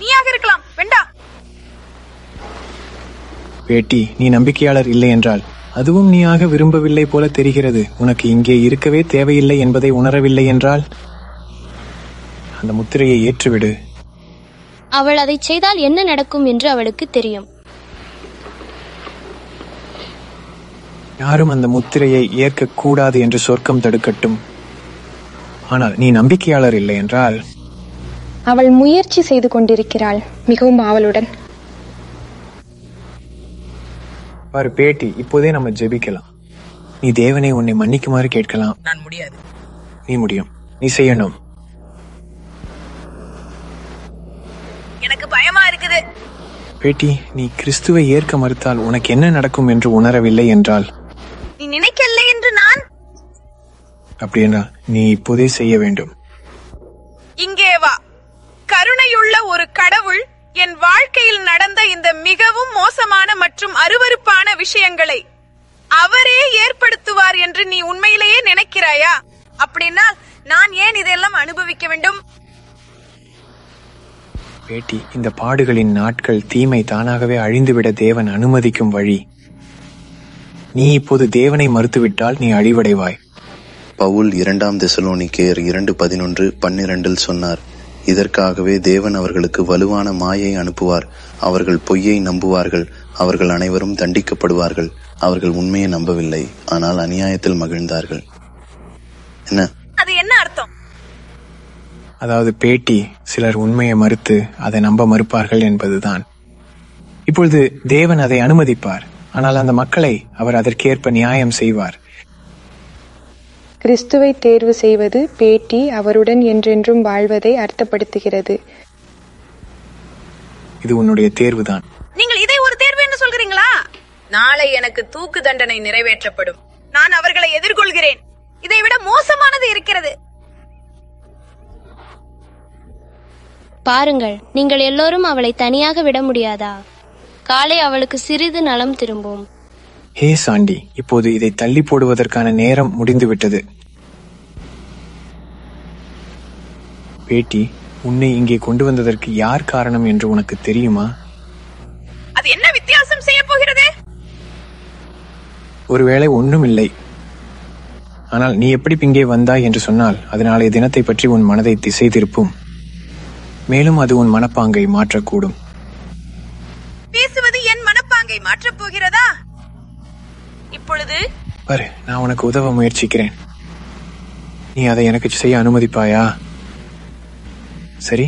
நீயாக இருக்கலாம் வேண்டாம் பேட்டி நீ நம்பிக்கையாளர் இல்லை என்றால் அதுவும் நீயாக விரும்பவில்லை போல தெரிகிறது உனக்கு இங்கே இருக்கவே தேவையில்லை என்பதை உணரவில்லை என்றால் அந்த முத்திரையை ஏற்றுவிடு அவள் அதைச் செய்தால் என்ன நடக்கும் என்று அவளுக்கு தெரியும் யாரும் அந்த முத்திரையை ஏற்கக் கூடாது என்று சொர்க்கம் தடுக்கட்டும் ஆனால் நீ நம்பிக்கையாளர் இல்லை என்றால் அவள் முயற்சி செய்து கொண்டிருக்கிறாள் மிகவும் ஆவலுடன் பாரு பேட்டி இப்போதே நம்ம ஜெபிக்கலாம் நீ தேவனை உன்னை மன்னிக்குமாறு கேட்கலாம் நான் முடியாது நீ முடியும் நீ செய்யணும் எனக்கு பயமா இருக்குது பேட்டி நீ கிறிஸ்துவை ஏற்க மறுத்தால் உனக்கு என்ன நடக்கும் என்று உணரவில்லை என்றால் நீ நினைக்கல என்று நான் அப்படின்னா நீ இப்போதே செய்ய வேண்டும் இங்கே வா கருணையுள்ள ஒரு கடவுள் என் வாழ்க்கையில் நடந்த இந்த மிகவும் மோசமான மற்றும் அருவருப்பான விஷயங்களை அவரே ஏற்படுத்துவார் என்று நீ உண்மையிலேயே நினைக்கிறாயா அப்படின்னா நான் ஏன் இதெல்லாம் அனுபவிக்க வேண்டும் பேட்டி இந்த பாடுகளின் நாட்கள் தீமை தானாகவே அழிந்துவிட தேவன் அனுமதிக்கும் வழி நீ இப்போது தேவனை மறுத்துவிட்டால் நீ அழிவடைவாய் பவுல் இரண்டாம் தெசலோனிக்கேயர் இரண்டு பதினொன்று பன்னிரண்டில் சொன்னார் இதற்காகவே தேவன் அவர்களுக்கு வலுவான மாயை அனுப்புவார் அவர்கள் பொய்யை நம்புவார்கள் அவர்கள் அனைவரும் தண்டிக்கப்படுவார்கள் அவர்கள் உண்மையை நம்பவில்லை ஆனால் அநியாயத்தில் மகிழ்ந்தார்கள் என்ன அது என்ன அர்த்தம் அதாவது பேட்டி சிலர் உண்மையை மறுத்து அதை நம்ப மறுப்பார்கள் என்பதுதான் இப்பொழுது தேவன் அதை அனுமதிப்பார் ஆனால் அந்த மக்களை அவர் அதற்கேற்ப நியாயம் செய்வார் கிறிஸ்துவை தேர்வு செய்வது பேட்டி அவருடன் என்றென்றும் வாழ்வதை அர்த்தப்படுத்துகிறது இது உன்னுடைய தேர்வுதான் நீங்கள் இதை ஒரு தேர்வு என்று சொல்கிறீங்களா நாளை எனக்கு தூக்கு தண்டனை நிறைவேற்றப்படும் நான் அவர்களை எதிர்கொள்கிறேன் இதை விட மோசமானது இருக்கிறது பாருங்கள் நீங்கள் எல்லோரும் அவளை தனியாக விட முடியாதா காலை அவளுக்கு சிறிது நலம் திரும்பும் ஹே சாண்டி இப்போது இதை தள்ளி போடுவதற்கான நேரம் முடிந்துவிட்டது பேட்டி உன்னை இங்கே கொண்டு வந்ததற்கு யார் காரணம் என்று உனக்கு தெரியுமா அது என்ன வித்தியாசம் செய்ய போகிறது ஒருவேளை ஒன்றும் இல்லை ஆனால் நீ எப்படி இங்கே வந்தாய் என்று சொன்னால் அது நாளைய தினத்தை பற்றி உன் மனதை திசை திருப்பும் மேலும் அது உன் மனப்பாங்கை மாற்றக்கூடும் பேசுவது என் மனப்பாங்கை மாற்றப் போகிறதா இப்பொழுது பாரு நான் உனக்கு உதவ முயற்சிக்கிறேன் நீ அதை எனக்கு செய்ய அனுமதிப்பாயா சரி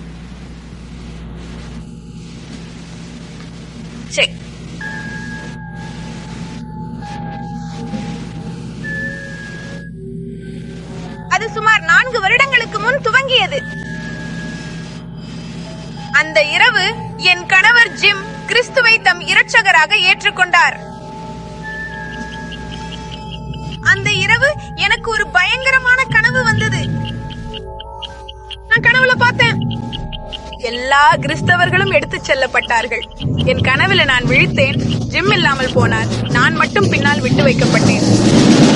செக் அது சுமார் நான்கு வருடங்களுக்கு முன் துவங்கியது அந்த இரவு என் கணவர் ஜிம் கிறிஸ்துவை தம் இரட்சகராக ஏற்றுக்கொண்டார் அந்த இரவு எனக்கு ஒரு பயங்கரமான கனவு வந்தது நான் கனவுல பார்த்தேன் எல்லா கிறிஸ்தவர்களும் எடுத்துச் செல்லப்பட்டார்கள் என் கனவுல நான் விழித்தேன் ஜிம் இல்லாமல் போனார் நான் மட்டும் பின்னால் விட்டு வைக்கப்பட்டேன்